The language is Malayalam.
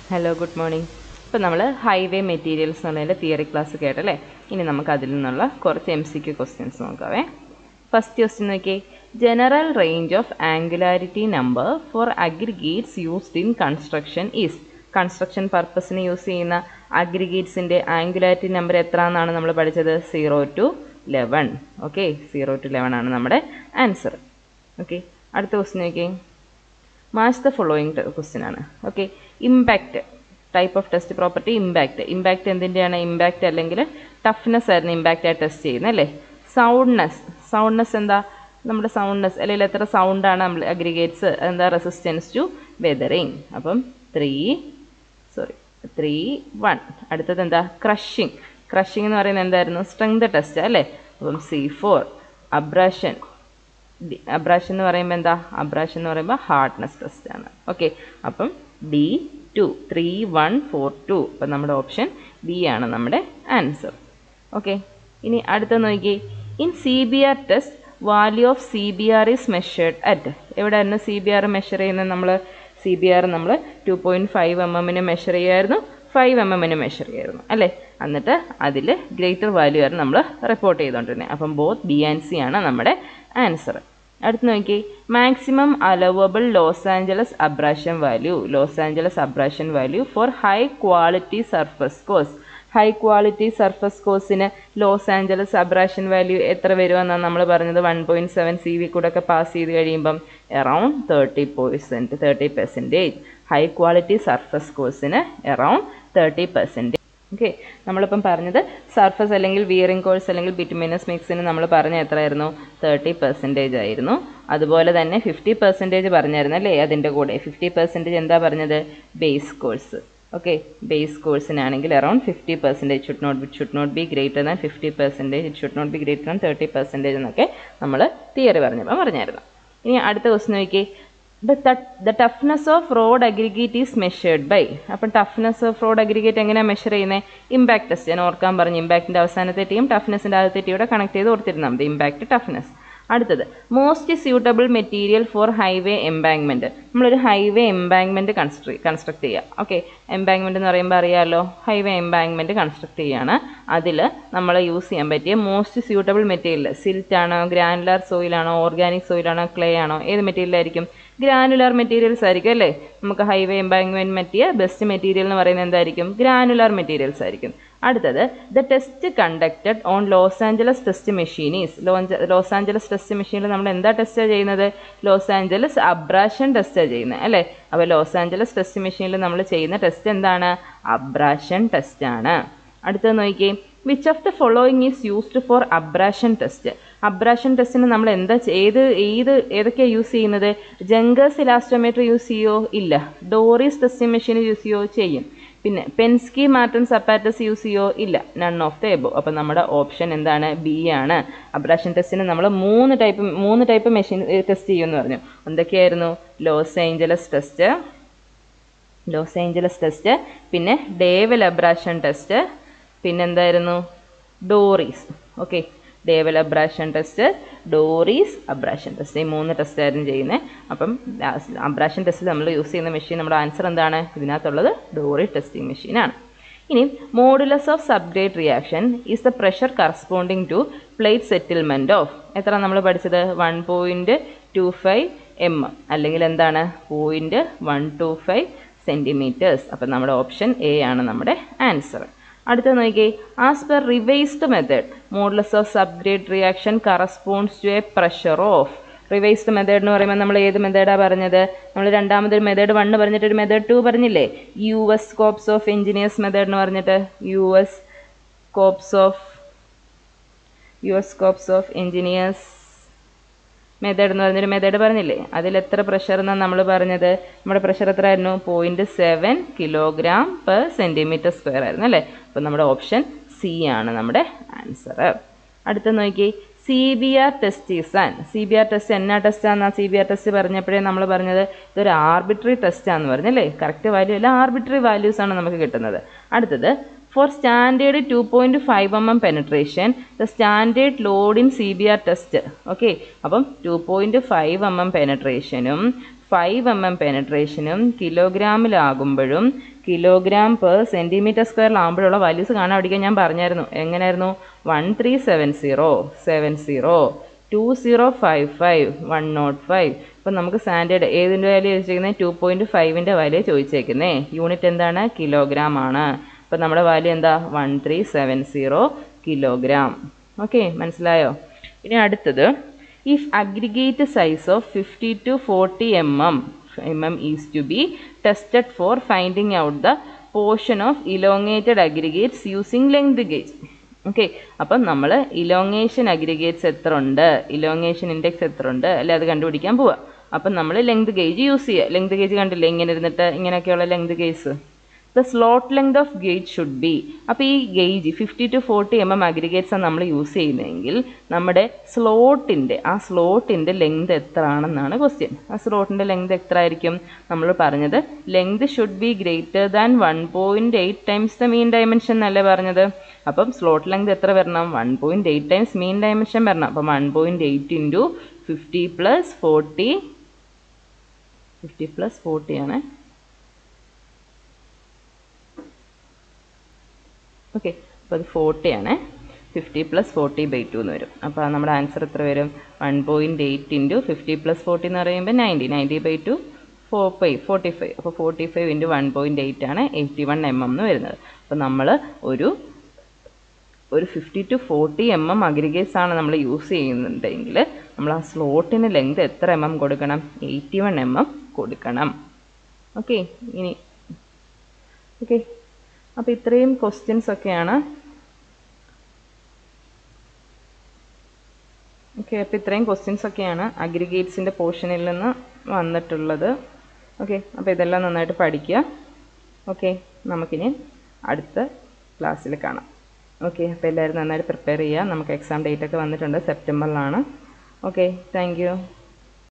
ഹലോ ഗുഡ് മോർണിംഗ് ഇപ്പം നമ്മൾ ഹൈവേ മെറ്റീരിയൽസ് എന്നുള്ളതിൻ്റെ തിയറി ക്ലാസ് കേട്ടല്ലേ ഇനി നമുക്ക് അതിൽ നിന്നുള്ള കുറച്ച് എം സി ക്യു ക്വസ്റ്റ്യൻസ് നോക്കാവേ ഫസ്റ്റ് ക്വസ്റ്റ്യൻ നോക്കിയേ general range of angularity number four aggregates used in construction is construction പർപ്പസിന് യൂസ് ചെയ്യുന്ന അഗ്രിഗേറ്റ്സിൻ്റെ ആംഗുലാരിറ്റി നമ്പർ എത്ര എന്നാണ് നമ്മൾ പഠിച്ചത് zero to eleven okay zero to eleven ആണ് നമ്മുടെ ആൻസർ ഓക്കെ അടുത്ത ക്വസ്റ്റ്യൻ നോക്കിയേ മാച്ച് ദ ഫോളോയിങ് ക്വസ്റ്റ്യൻ ആണ് okay impact type of test property impact impact എന്തിൻ്റെയാണ് ഇമ്പാക്റ്റ് അല്ലെങ്കിൽ ടഫ്നെസ് ആയിരുന്നു ഇമ്പാക്റ്റ് ആയി ടെസ്റ്റ് ചെയ്യുന്നത് അല്ലേ സൗണ്ട്നെസ് സൗണ്ട്നെസ് എന്താ നമ്മുടെ സൗണ്ട്നെസ് അല്ലെങ്കിൽ എത്ര സൗണ്ടാണ് നമ്മൾ അഗ്രിഗേറ്റ്സ് എന്താ റെസിസ്റ്റൻസ് ടു വെതറിങ് അപ്പം ത്രീ സോറി ത്രീ വൺ അടുത്തത് എന്താ ക്രഷിങ് ക്രഷിംഗ് എന്ന് പറയുന്നത് എന്തായിരുന്നു സ്ട്രെങ്ത് ടെസ്റ്റ് അല്ലേ അപ്പം സി ഫോർ അബ്രാഷൻ അബ്രാഷൻ എന്ന് പറയുമ്പോൾ എന്താ അബ്രാഷൻ എന്ന് പറയുമ്പോൾ ഹാർഡ്നെസ് ടെസ്റ്റ് ആണ് ഓക്കെ അപ്പം D two three one four two അപ്പം നമ്മുടെ ഓപ്ഷൻ ബി ആണ് നമ്മുടെ ആൻസർ ഓക്കെ ഇനി അടുത്ത നോക്കിയേ in C B R test value of C B R is measured at എവിടെയായിരുന്നു സി ബി ആർ മെഷർ ചെയ്യുന്നത് നമ്മൾ സി ബി ആർ നമ്മൾ ടു പോയിൻറ്റ് ഫൈവ് എം എമ്മിന് മെഷർ ചെയ്യുമായിരുന്നു ഫൈവ് എം എമ്മിന് മെഷർ ചെയ്യായിരുന്നു അല്ലേ എന്നിട്ട് അതിൽ ഗ്രേറ്റർ വാല്യൂ ആയിരുന്നു നമ്മൾ റിപ്പോർട്ട് ചെയ്തുകൊണ്ടിരുന്നത് അപ്പം ബോത്ത് ബി ആൻഡ് സി ആണ് നമ്മുടെ ആൻസർ അടുത്ത് നോക്കി maximum allowable Los Angeles abrasion value Los Angeles abrasion value for high quality surface course high quality surface കോസിന് ലോസ് ആഞ്ചലസ് അബ്രാഷൻ വാല്യൂ എത്ര വരുമെന്നാണ് നമ്മൾ പറഞ്ഞത് one point seven C V കൂടെ ഒക്കെ പാസ് ചെയ്ത് കഴിയുമ്പം around thirty percent thirty percentage high quality surface കോസിന് എറൗണ്ട് തേർട്ടി പെർസെൻറ്റേജ് ഓക്കെ നമ്മളിപ്പം പറഞ്ഞത് സർഫസ് അല്ലെങ്കിൽ വിയറിംഗ് കോഴ്സ് അല്ലെങ്കിൽ ബിറ്റുമിനസ് മിക്സിന് നമ്മൾ പറഞ്ഞ എത്രയായിരുന്നു തേർട്ടി പെർസെൻറ്റേജ് ആയിരുന്നു അതുപോലെ തന്നെ ഫിഫ്റ്റി പെർസെൻറ്റേജ് പറഞ്ഞായിരുന്നു അല്ലേ അതിൻ്റെ കൂടെ ഫിഫ്റ്റി പെർസെൻറ്റേജ് എന്താ പറഞ്ഞത് ബേസ് കോഴ്സ് ഓക്കെ ബേസ് കോഴ്സിനാണെങ്കിൽ around fifty percentage should not should not be greater than fifty percentage it should not be greater than thirty percentage എന്നൊക്കെ നമ്മൾ തിയറി പറഞ്ഞപ്പോൾ പറഞ്ഞായിരുന്നു ഇനി അടുത്ത ക്വസ്റ്റ് നോക്കി the the toughness of road aggregate is measured by അപ്പം ടഫ്നെസ് ഓഫ് റോഡ് അഗ്രിഗേറ്റ് എങ്ങനെയാണ് മെഷർ ചെയ്യുന്നത് ഇമ്പാക്ട് ടെസ്റ്റ് ഞാൻ ഓർക്കാൻ പറഞ്ഞു ഇമ്പാക്റ്റിൻ്റെ അവസാനത്തെ ടീം ടഫ്നെസ്സിൻ്റെ ആദ്യത്തെ ടീയുടെ കണക്ട് ചെയ്ത് കൊടുത്തിരുന്നാൽ മതി ഇമ്പാക്ട് ടഫ്നെസ് അടുത്തത് most suitable material for highway embankment നമ്മളൊരു ഹൈവേ എംബാങ്ക്മെൻറ്റ് കൺസ്ട്ര കൺസ്ട്രക്ട് ചെയ്യുക ഓക്കെ എംബാങ്ക്മെൻറ്റ് എന്ന് പറയുമ്പോൾ അറിയാമല്ലോ ഹൈവേ എംബാങ്ക്മെൻറ്റ് കൺസ്ട്രക്ട് ചെയ്യുകയാണ് അതിൽ നമ്മൾ യൂസ് ചെയ്യാൻ പറ്റിയ മോസ്റ്റ് സ്യൂട്ടബിൾ മെറ്റീരിയൽ സിൽറ്റ് ആണോ ഗ്രാനുലാർ സോയിലാണോ ഓർഗാനിക് സോയിലാണോ ക്ലേ ആണോ ഏത് മെറ്റീരിയലായിരിക്കും ഗ്രാനുലാർ മെറ്റീരിയൽസ് ആയിരിക്കും അല്ലേ നമുക്ക് ഹൈവേ എംബാങ്ക്മെൻറ്റ് പറ്റിയ ബെസ്റ്റ് മെറ്റീരിയൽ എന്ന് പറയുന്നത് എന്തായിരിക്കും ഗ്രാനുലാർ മെറ്റീരിയൽസ് ആയിരിക്കും അടുത്തത് the test conducted on Los Angeles test machines Los Angeles test മെഷീനിൽ നമ്മൾ എന്താ ടെസ്റ്റ് ചെയ്യുന്നത് ലോസ് ആഞ്ചലസ് അബ്രാഷൻ ടെസ്റ്റാണ് ചെയ്യുന്നത് അല്ലേ അപ്പോൾ ലോസ് ആഞ്ചലസ് ടെസ്റ്റ് മെഷീനിൽ നമ്മൾ ചെയ്യുന്ന ടെസ്റ്റ് എന്താണ് അബ്രാഷൻ ടെസ്റ്റാണ് അടുത്തത് നോക്കിയേ which of the following is used for abrasion test abrasion ടെസ്റ്റിന് നമ്മൾ എന്താ ഏത് ഏത് ഏതൊക്കെയാണ് യൂസ് ചെയ്യുന്നത് ജങ്കേഴ്സ് ഇലാസ്റ്റോമീറ്റർ യൂസ് ചെയ്യുമോ ഇല്ല ഡോറീസ് ടെസ്റ്റിംഗ് മെഷീൻ യൂസ് ചെയ്യുമോ ചെയ്യും പിന്നെ പെൻസ്കി മാർട്ടൻ സപ്പാറ്റസ് യൂസ് ചെയ്യോ ഇല്ല നൺ ഓഫ് ദ എബോ അപ്പം നമ്മുടെ ഓപ്ഷൻ എന്താണ് ബി ആണ് അബ്രാഷൻ ടെസ്റ്റിന് നമ്മൾ മൂന്ന് ടൈപ്പ് മൂന്ന് ടൈപ്പ് മെഷീൻ ടെസ്റ്റ് ചെയ്യുമെന്ന് പറഞ്ഞു എന്തൊക്കെയായിരുന്നു Los Angeles test Los Angeles test പിന്നെ ഡേവൽ അബ്രാഷൻ ടെസ്റ്റ് പിന്നെന്തായിരുന്നു Dorry's okay Deval abrasion test Dorry's abrasion test ഈ മൂന്ന് ടെസ്റ്റ് ആയിരുന്നു ചെയ്യുന്നത് അപ്പം അബ്രാഷൻ ടെസ്റ്റിൽ നമ്മൾ യൂസ് ചെയ്യുന്ന മെഷീൻ നമ്മുടെ ആൻസർ എന്താണ് ഇതിനകത്തുള്ളത് ഡോറി ടെസ്റ്റിംഗ് മെഷീനാണ് ഇനി modulus of subgrade reaction is the pressure corresponding to plate settlement of എത്ര നമ്മൾ പഠിച്ചത് one point two five M അല്ലെങ്കിൽ എന്താണ് point one two five centimetres അപ്പം നമ്മുടെ ഓപ്ഷൻ എ ആണ് നമ്മുടെ ആൻസർ അടുത്ത നോക്കി as per revised method modulus of subgrade reaction corresponds to a pressure of revised method എന്ന് പറയുമ്പോൾ നമ്മൾ ഏത് മെത്തേഡാണ് പറഞ്ഞത് നമ്മൾ രണ്ടാമതൊരു മെത്തേഡ് വണ്ണ് പറഞ്ഞിട്ട് ഒരു മെത്തേഡ് ടു പറഞ്ഞില്ലേ U S corps of engineers method എന്ന് പറഞ്ഞിട്ട് U S corps of U S corps of engineers method എന്ന് പറഞ്ഞൊരു മെത്തേഡ് പറഞ്ഞില്ലേ അതിൽ എത്ര പ്രഷർ എന്നാണ് നമ്മൾ പറഞ്ഞത് നമ്മുടെ പ്രഷർ എത്ര ആയിരുന്നു point seven kilogram per centimetre square ആയിരുന്നു അല്ലേ അപ്പോൾ നമ്മുടെ ഓപ്ഷൻ സി ആണ് നമ്മുടെ ആൻസർ അടുത്ത നോക്കി C B R test is an C B R test എന്നാ ടെസ്റ്റാണെന്നാ സി ബി ആർ ടെസ്റ്റ് പറഞ്ഞപ്പോഴേ നമ്മൾ പറഞ്ഞത് ഇതൊരു ആർബിട്രറി ടെസ്റ്റാന്ന് പറഞ്ഞല്ലേ കറക്റ്റ് വാല്യൂ അല്ല ആർബിട്രറി വാല്യൂസ് ആണ് നമുക്ക് കിട്ടുന്നത് അടുത്തത് for standard two point five M M penetration the standard load in C B R test okay അപ്പം two point five M M പെനട്രേഷനും ഫൈവ് എം എം പെനട്രേഷനും കിലോഗ്രാമിലാകുമ്പോഴും കിലോഗ്രാം പെർ സെൻറ്റിമീറ്റർ സ്ക്വയറിലാകുമ്പോഴുള്ള വാല്യൂസ് കാണാൻ പഠിക്കാൻ ഞാൻ പറഞ്ഞായിരുന്നു എങ്ങനെയായിരുന്നു one three seven zero seven zero two zero five five one nought five ഇപ്പം നമുക്ക് സ്റ്റാൻഡേർഡ് ഏതിൻ്റെ വാല്യൂ ചോദിച്ചേക്കുന്നത് ടു പോയിൻറ്റ് ഫൈവിൻ്റെ വാല്യൂ ചോദിച്ചേക്കുന്നേ യൂണിറ്റ് എന്താണ് കിലോഗ്രാം ആണ് അപ്പം നമ്മുടെ വാല്യൂ എന്താ one three seven zero kilogram okay മനസ്സിലായോ ഇനി അടുത്തത് if aggregate size of fifty to forty M M M M is to be tested for finding out the portion of elongated aggregates using length gauge okay അപ്പം നമ്മൾ ഇലോങ്ങേഷൻ അഗ്രിഗേറ്റ്സ് എത്ര ഉണ്ട് ഇലോങ്ങേഷൻ ഇൻഡെക്സ് എത്ര ഉണ്ട് അല്ലെ അത് കണ്ടുപിടിക്കാൻ പോവുക അപ്പം നമ്മൾ ലെങ്ത് ഗേജ് യൂസ് ചെയ്യുക ലെങ്ത് ഗേജ് കണ്ടില്ലേ ഇങ്ങനെ ഇരുന്നിട്ട് ഇങ്ങനെയൊക്കെയുള്ള length gauge the slot length of gauge should be അപ്പോൾ ഈ gauge fifty to forty M M aggregates ആണ് നമ്മൾ യൂസ് ചെയ്യുന്നതെങ്കിൽ നമ്മുടെ സ്ലോട്ടിൻ്റെ ആ സ്ലോട്ടിൻ്റെ ലെങ്ത് എത്ര ആണെന്നാണ് ക്വസ്റ്റ്യൻ ആ സ്ലോട്ടിൻ്റെ ലെങ്ത് എത്ര ആയിരിക്കും നമ്മൾ പറഞ്ഞത് length should be greater than one point eight times the mean dimension എന്നല്ലേ പറഞ്ഞത് അപ്പം സ്ലോട്ട് ലെങ്ത് എത്ര വരണം one point eight times mean dimension വരണം അപ്പം one point eight into fifty plus forty fifty plus forty ആണ് ഓക്കെ അപ്പോൾ അത് ഫോർട്ടി ആണ് fifty plus forty by two എന്ന് വരും അപ്പോൾ നമ്മുടെ ആൻസർ എത്ര വരും one point eight into fifty plus forty എന്ന് പറയുമ്പോൾ ninety ninety by two four five forty five അപ്പോൾ forty five into one point eight ആണ് എയ്റ്റി വൺ എം എം എന്ന് വരുന്നത് അപ്പോൾ നമ്മൾ ഒരു ഒരു fifty to forty M M aggregates ആണ് നമ്മൾ യൂസ് ചെയ്യുന്നുണ്ടെങ്കിൽ നമ്മൾ ആ സ്ലോട്ടിന് ലെങ്ത് എത്ര എം എം കൊടുക്കണം എയ്റ്റി വൺ എം എം കൊടുക്കണം ഓക്കെ ഇനി ഓക്കെ അപ്പോൾ ഇത്രയും ക്വസ്റ്റ്യൻസ് ഒക്കെയാണ് ഓക്കെ അപ്പോൾ ഇത്രയും ക്വസ്റ്റ്യൻസ് ഒക്കെയാണ് അഗ്രിഗേറ്റ്സിൻ്റെ പോർഷനിൽ നിന്ന് വന്നിട്ടുള്ളത് ഓക്കെ അപ്പോൾ ഇതെല്ലാം നന്നായിട്ട് പഠിക്കുക ഓക്കെ നമുക്കിനി അടുത്ത ക്ലാസ്സിൽ കാണാം ഓക്കെ അപ്പോൾ എല്ലാവരും നന്നായിട്ട് പ്രിപ്പയർ ചെയ്യുക നമുക്ക് എക്സാം ഡേറ്റ് ഒക്കെ വന്നിട്ടുണ്ട് സെപ്റ്റംബറിലാണ് ഓക്കെ താങ്ക് യു